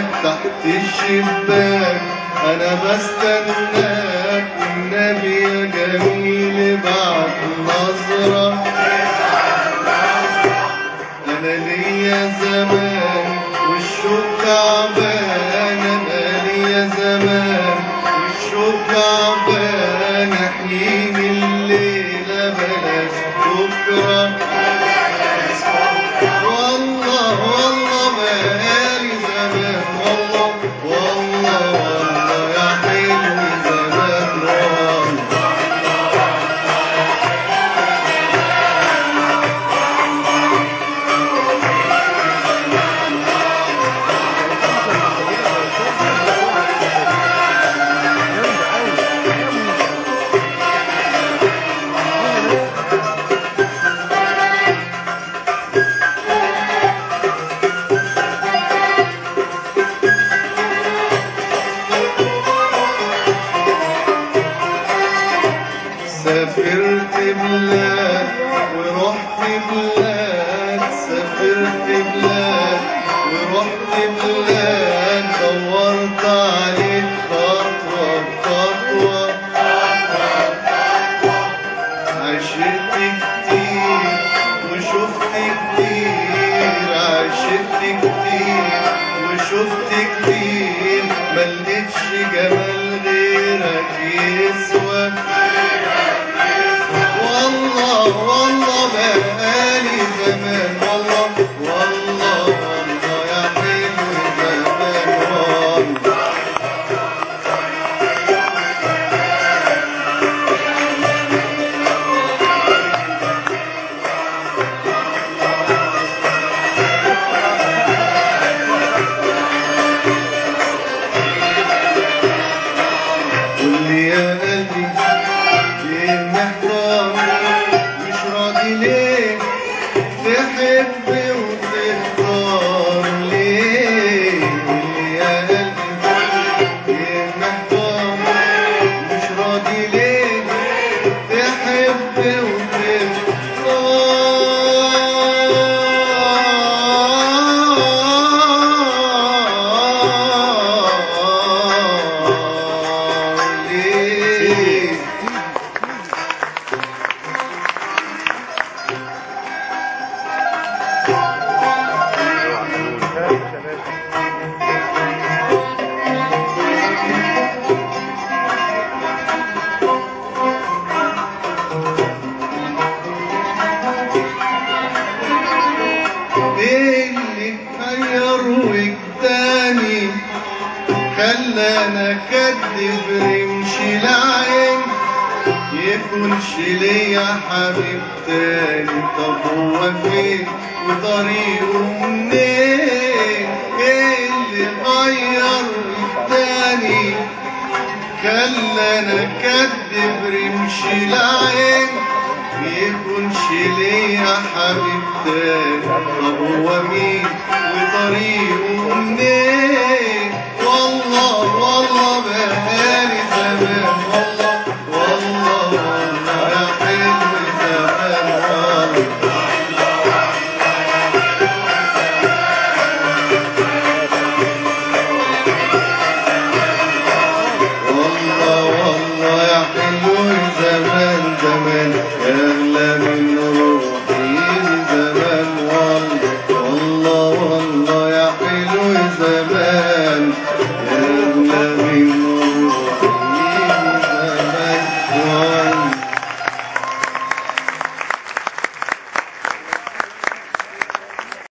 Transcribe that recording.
تحت الشباك انا بستناك والنبي يا جميل بعد نظرة انا ليا زمان والشوق تعبان انا ليا زمان والشوق تعبان احييني الليلة بلاش بكرة والله والله بقالي زمان والله والله والله يا حلو زمان والله سافرت بلاد ورحت بلاد سافرت بلاد ورحت بلاد دورت عليك خطوة بخطوة عشرت كتير وشفت كتير عشرت كتير وشفت كتير ملقتش جمال غيرك يسوى والله والله بقالي زمان والله والله والله يا حلو زمان والله قول لي يا قلبي ليه محتار مش راضي ليه تحب وتختار ليه قول لي يا قلبي ليه محتار مش راضي ليه تحب وتختار ليه ايه اللي غير وجداني خلانا كدب رمش العين يكونش ليا حبيب تاني طب هو فين وطريقه منين ايه اللي غير وجداني خلانا كدب رمش العين يكونش ليا حبيب تاني طب هو مين وطريقه